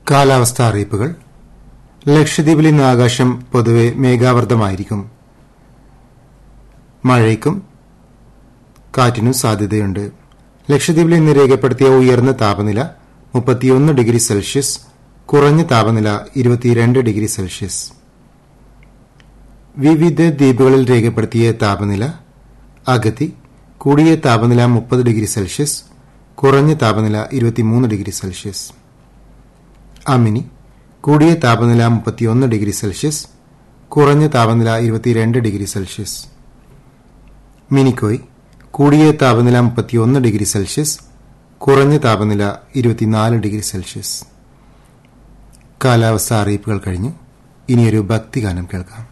കാലാവസ്ഥാ അറിയിപ്പുകൾ ലക്ഷദ്വീപിൽ ഇന്ന് ആകാശം പൊതുവെ മേഘാവൃതമായിരിക്കും മഴയ്ക്കും കാറ്റിനും സാധ്യതയുണ്ട് ലക്ഷദ്വീപിൽ ഇന്ന് രേഖപ്പെടുത്തിയ ഉയർന്ന താപനില മുപ്പത്തിയൊന്ന് ഡിഗ്രി സെൽഷ്യസ് കുറഞ്ഞ താപനില ഇരുപത്തിരണ്ട് ഡിഗ്രി സെൽഷ്യസ് വിവിധ ദ്വീപുകളിൽ രേഖപ്പെടുത്തിയ താപനില അഗതി കൂടിയ താപനില മുപ്പത് ഡിഗ്രി സെൽഷ്യസ് കുറഞ്ഞ താപനില ഇരുപത്തിമൂന്ന് ഡിഗ്രി സെൽഷ്യസ് അമിനി കൂടിയ താപനില മുപ്പത്തിയൊന്ന് ഡിഗ്രി സെൽഷ്യസ് കുറഞ്ഞ താപനില ഇരുപത്തിരണ്ട് ഡിഗ്രി സെൽഷ്യസ് മിനിക്കോയ് കൂടിയ താപനില മുപ്പത്തിയൊന്ന് ഡിഗ്രി സെൽഷ്യസ് കുറഞ്ഞ താപനില ഇരുപത്തിനാല് ഡിഗ്രി സെൽഷ്യസ് കാലാവസ്ഥ അറിയിപ്പുകൾ കഴിഞ്ഞു ഇനിയൊരു ഭക്തിഗാനം കേൾക്കാം